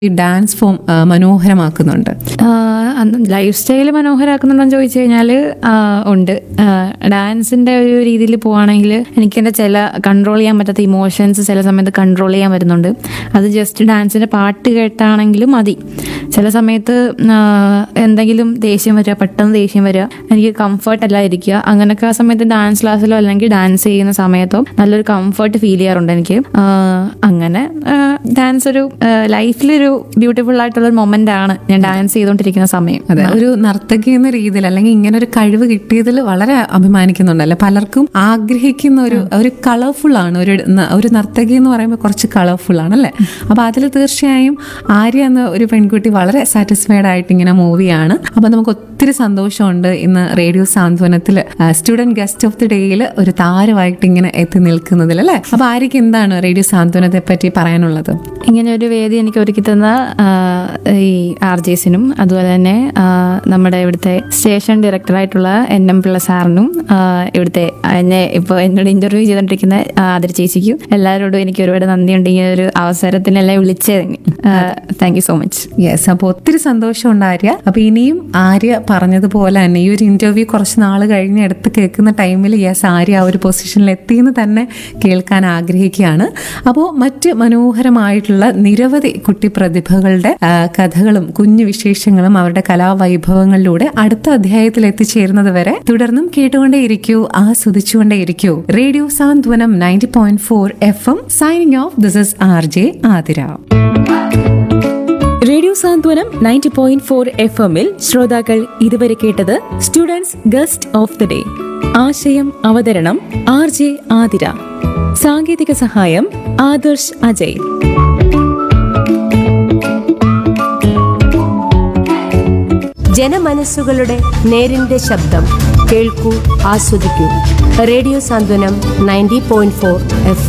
ഈ dance form ആ, മനോഹരമാക്കുന്നുണ്ട് life style മനോഹരമാക്കുന്നുണ്ടോ എന്ന് ചോദിച്ചു കഴിഞ്ഞാൽ ഉണ്ട് ഡാൻസിന്റെ ഒരു രീതിയിൽ പോവാണെങ്കിൽ എനിക്ക് എൻ്റെ ചില കൺട്രോൾ ചെയ്യാൻ പറ്റാത്ത ഇമോഷൻസ് ചില സമയത്ത് കൺട്രോൾ ചെയ്യാൻ പറ്റുന്നുണ്ട് അത് ജസ്റ്റ് ഡാൻസിന്റെ പാട്ട് കേട്ടാണെങ്കിലും മതി ചില സമയത്ത് ആ, എന്തെങ്കിലും ദേഷ്യം വരിക പെട്ടെന്ന് ദേഷ്യം വരിക എനിക്ക് കംഫർട്ട് അല്ല ഇരിക്കുക അങ്ങനെയൊക്കെ ആ സമയത്ത് ഡാൻസ് ക്ലാസ്സിലോ അല്ലെങ്കിൽ ഡാൻസ് ചെയ്യുന്ന സമയത്തോ നല്ലൊരു കംഫർട്ട് ഫീൽ ചെയ്യാറുണ്ട് എനിക്ക് ആ, അങ്ങനെ ഡാൻസ് ഒരു ലൈഫിലൊരു ബ്യൂട്ടിഫുൾ ആയിട്ടുള്ള ഒരു മൊമെന്റ് ആണ് ഞാൻ ഡാൻസ് ചെയ്തുകൊണ്ടിരിക്കുന്ന സമയം അതെ ഒരു നർത്തകി എന്ന രീതിയിൽ അല്ലെങ്കിൽ ഇങ്ങനെ ഒരു കഴിവ് കിട്ടിയതിൽ വളരെ അഭിമാനിക്കുന്നുണ്ടല്ലേ പലർക്കും ആഗ്രഹിക്കുന്ന ഒരു ഒരു കളർഫുൾ ആണ് ഒരു ന- ഒരു നർത്തകി എന്ന് പറയുമ്പോൾ കുറച്ച് കളർഫുൾ ആണല്ലേ അപ്പൊ അതിൽ തീർച്ചയായും ആര്യ എന്ന ഒരു പെൺകുട്ടി വളരെ സാറ്റിസ്ഫൈഡ് ആയിട്ട് ഇങ്ങനെ മൂവിയാണ് അപ്പൊ നമുക്ക് ഒത്തിരി സന്തോഷമുണ്ട് ഇന്ന് റേഡിയോ സാന്ത്വനത്തിൽ സ്റ്റുഡന്റ് ഗസ്റ്റ് ഓഫ് ദി ഡേയിൽ ഒരു താരമായിട്ട് ഇങ്ങനെ എത്തി നിൽക്കുന്നതിൽ അല്ലേ അപ്പൊ ആര്യക്ക് എന്താണ് റേഡിയോ സാന്ത്വനത്തെ പറ്റി പറയാനുള്ളത് ഇങ്ങനെ ഒരു വേദി എനിക്ക് ഒരുക്കി തന്ന ആ, ഈ ആർ ജെസിനും അതുപോലെ തന്നെ ആ, നമ്മുടെ ഇവിടുത്തെ സ്റ്റേഷൻ ഡയറക്ടറായിട്ടുള്ള എൻ എം പിള്ള സാറിനും ആ, ഇവിടുത്തെ എന്നെ ഇപ്പോൾ എന്നോട് ഇന്റർവ്യൂ ചെയ്തുകൊണ്ടിരിക്കുന്ന ആദര ചേച്ചിക്കും എല്ലാവരോടും എനിക്ക് ഒരുപാട് നന്ദിയുണ്ട് ഈ ഒരു അവസരത്തിനെല്ലാം വിളിച്ചതിന് thank you so much yes അപ്പോൾ ഒത്തിരി സന്തോഷമുണ്ട് ആര്യ അപ്പൊ ഇനിയും ആര്യ പറഞ്ഞതുപോലെ തന്നെ ഈ ഒരു ഇന്റർവ്യൂ കുറച്ച് നാൾ കഴിഞ്ഞ് എടുത്ത് കേൾക്കുന്ന ടൈമിൽ യെസ് ആര്യ ആ ഒരു പൊസിഷനിൽ എത്തിയെന്ന് തന്നെ കേൾക്കാൻ ആഗ്രഹിക്കുകയാണ് അപ്പോൾ മറ്റ് മനോഹരമായിട്ടുള്ള നിരവധി കുട്ടി പ്രതിഭകളുടെ ആ, കഥകളും കുഞ്ഞു വിശേഷങ്ങളും അവരുടെ കലാവൈഭവങ്ങളിലൂടെ അടുത്ത അധ്യായത്തിൽ എത്തിച്ചേരുന്നത് വരെ തുടർന്നും കേട്ടുകൊണ്ടേയിരിക്കൂ ആസ്വദിച്ചുകൊണ്ടേയിരിക്കൂ radio Santhwanam ninety point four F M signing off this is R J Athira radio Santhwanam ninety point four F എമ്മിൽ ശ്രോതാക്കൾ ഇതുവരെ കേട്ടത് students guest of the day ആശയം അവതരണം ആർ ജെ ആതിര സാങ്കേതിക സഹായം ആദർശ് അജയ് ജനമനസ്സുകളുടെ നേരിന്റെ ശബ്ദം കേൾക്കൂ ആസ്വദിക്കൂ radio Santhwanam ninety point four F